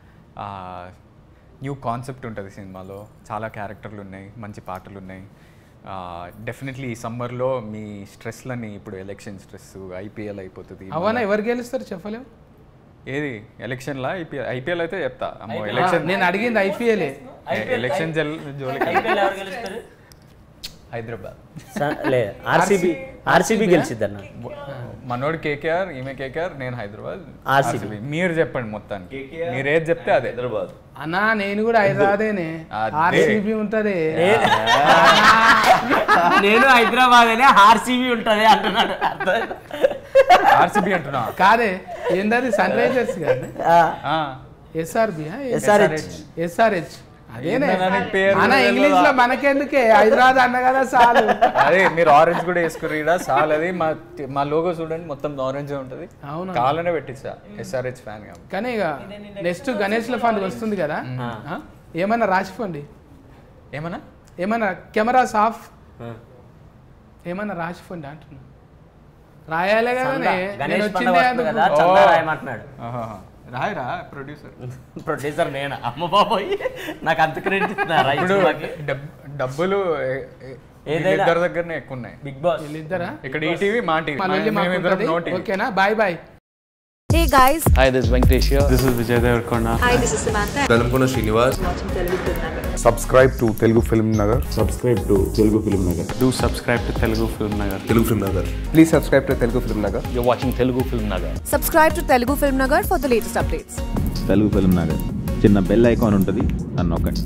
new concept ఉంటుంది సినిమాలో చాలా క్యారెక్టర్లు ఉన్నాయి మంచి పాటలు ఉన్నాయి డెఫినెట్లీ ఈ సమ్మర్లో మీ స్ట్రెస్లని ఇప్పుడు ఎలక్షన్ స్ట్రెస్ ఐపీఎల్ అయిపోతుంది అవనా ఎవరు గెలుస్తారు చెప్పలేము ఏది ఎలక్షన్లా ఐపీఎల్ ఐపీఎల్ అయితే చెప్తా అమ్మో ఎలక్షన్ నేను అడిగింది ఐపీఎల్ ఎలక్షన్ జల్ జోలికి ఐపీఎల్ ఎవరు గెలుస్తారు హైదరాబాద్ స- లే ఆర్సీబీ ఆర్సీబీ గెలిచిద్ది అన్న మనోడు కేకేఆర్ ఈమె కేకేఆర్ నేను హైదరాబాద్ RCB. RCB. మీరు చెప్పండి మొత్తానికి మీరు ఏది చెప్తే అదే హైదరాబాద్ అన్నా నేను కూడా హైదరాబాదేనే అదే. ఆర్సీబీ ఉంటది నేను హైదరాబాద్ అనే ఆర్సీబీ ఉంటుంది అంటున్నాడు ఆర్సీబీ అంటున్నా కాదే ఏందది సన్ రైజర్స్ కాదు ఆ. ఎస్ఆర్బి ఎస్ఆర్హెచ్ ఎస్ఆర్హెచ్ అదేనే ఏందన్నా నీకు పేరు అన్న కూడా ఇంగ్లీష్ లో మనకెందుకే హైదరాబాద్ అన్న కదా చాలు అదే మీరు ఆరెంజ్ కూడా వేసుకుర్రు ఈడ చాలా అది మా మా లోగో చూడండి మొత్తం ఆరెంజ్ ఉంటుంది అవునా? కావాలనే పెట్టించా ఎస్ఆర్హెచ్ ఫ్యాన్ కాబట్టి కానీ ఇక నెక్స్ట్ గణేష్ లో ఫండ్ వస్తుంది కదా ఆ? ఏమన్నా రాసిపోండి ఏమన్నా ఏమన్నా కెమెరాస్ ఆఫ్ ఏమన్నా రాసిపోండి అంటున్నా రాయాలే కదా గణేష్ పండుగ వస్తుంది కదా చందా రాయమంటున్నాడు ఆహాహా. రాయరా ప్రొడ్యూసర్ ప్రొడ్యూసర్ నేను అమ్మ బాబోయ్ నాకు అంత క్రెడిట్ ఇస్తున్నారా ఈ ఇప్పుడు సినిమాకి? డబ్- డబ్బులు ఏ- ఏ- ఏదైనా- ఇద్దరి దగ్గరనే ఎక్కువ ఉన్నాయి బిగ్ బాస్ వీళ్ళిద్దరా ఇక్కడ ఈ టీవీ మా టీవీ మళ్ళీ మాకు మేమిద్దరం ఉంటది. నో టీవీ ఓకేనా bye bye Hey guys, hi this Venkatesh This is Vijay Devarkonda. hi, this is Samantha. Velankonda Srinivas subscribe to Telugu film Nagar Subscribe to Telugu Film Nagar. Do subscribe to Telugu Film Nagar. Telugu film Nagar please subscribe to Telugu film Nagar You're watching Telugu Film Nagar. Subscribe to Telugu Film Nagar for the latest updates. Telugu film Nagar చిన్న bell icon ఉంటుంది అని నొక్కండి